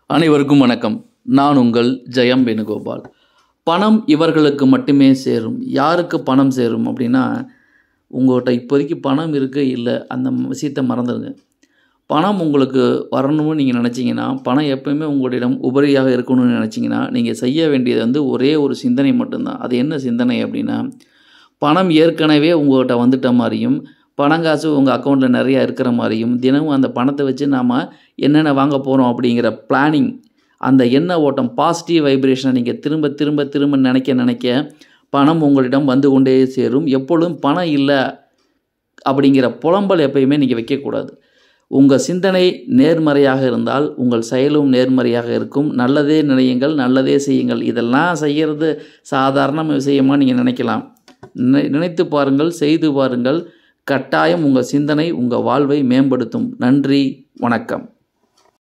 அனைவருக்கும் வணக்கம் நான் உங்கள் ஜெயம் வேணுகோபால் பணம் இவர்களுக்கு மட்டுமே சேரும் யாருக்கு பணம் சேரும் அப்படின்னா உங்கள்கிட்ட இப்போதைக்கு பணம் இருக்கு இல்லை அந்த விஷயத்தை மறந்துடுங்க பணம் உங்களுக்கு வரணும்னு நீங்கள் நினச்சிங்கன்னா பணம் எப்பயுமே உங்களிடம் உபரியாக இருக்கணும்னு நினச்சிங்கன்னா நீங்கள் செய்ய வேண்டியது வந்து ஒரே ஒரு சிந்தனை மட்டும்தான் அது என்ன சிந்தனை அப்படின்னா பணம் ஏற்கனவே உங்கள்கிட்ட வந்துட்ட மாதிரியும் பணங்காசு உங்கள் அக்கௌண்ட்டில் நிறையா இருக்கிற மாதிரியும் தினமும் அந்த பணத்தை வச்சு நாம் என்னென்ன வாங்க போகிறோம் அப்படிங்கிற பிளானிங் அந்த எண்ண ஓட்டம் பாசிட்டிவ் வைப்ரேஷனை நீங்கள் திரும்ப திரும்ப திரும்ப நினைக்க நினைக்க பணம் உங்களிடம் வந்து கொண்டே சேரும் எப்பொழுதும் பணம் இல்லை அப்படிங்கிற புலம்பல் எப்பயுமே நீங்கள் வைக்கக்கூடாது உங்கள் சிந்தனை நேர்மறையாக இருந்தால் உங்கள் செயலும் நேர்மறையாக இருக்கும் நல்லதே நினையுங்கள் நல்லதே செய்யுங்கள் இதெல்லாம் செய்கிறது சாதாரண விஷயமாக நீங்கள் நினைக்கலாம் நினை நினைத்து பாருங்கள் செய்து பாருங்கள் கட்டாயம் உங்கள் சிந்தனை உங்கள் வாழ்வை மேம்படுத்தும் நன்றி வணக்கம்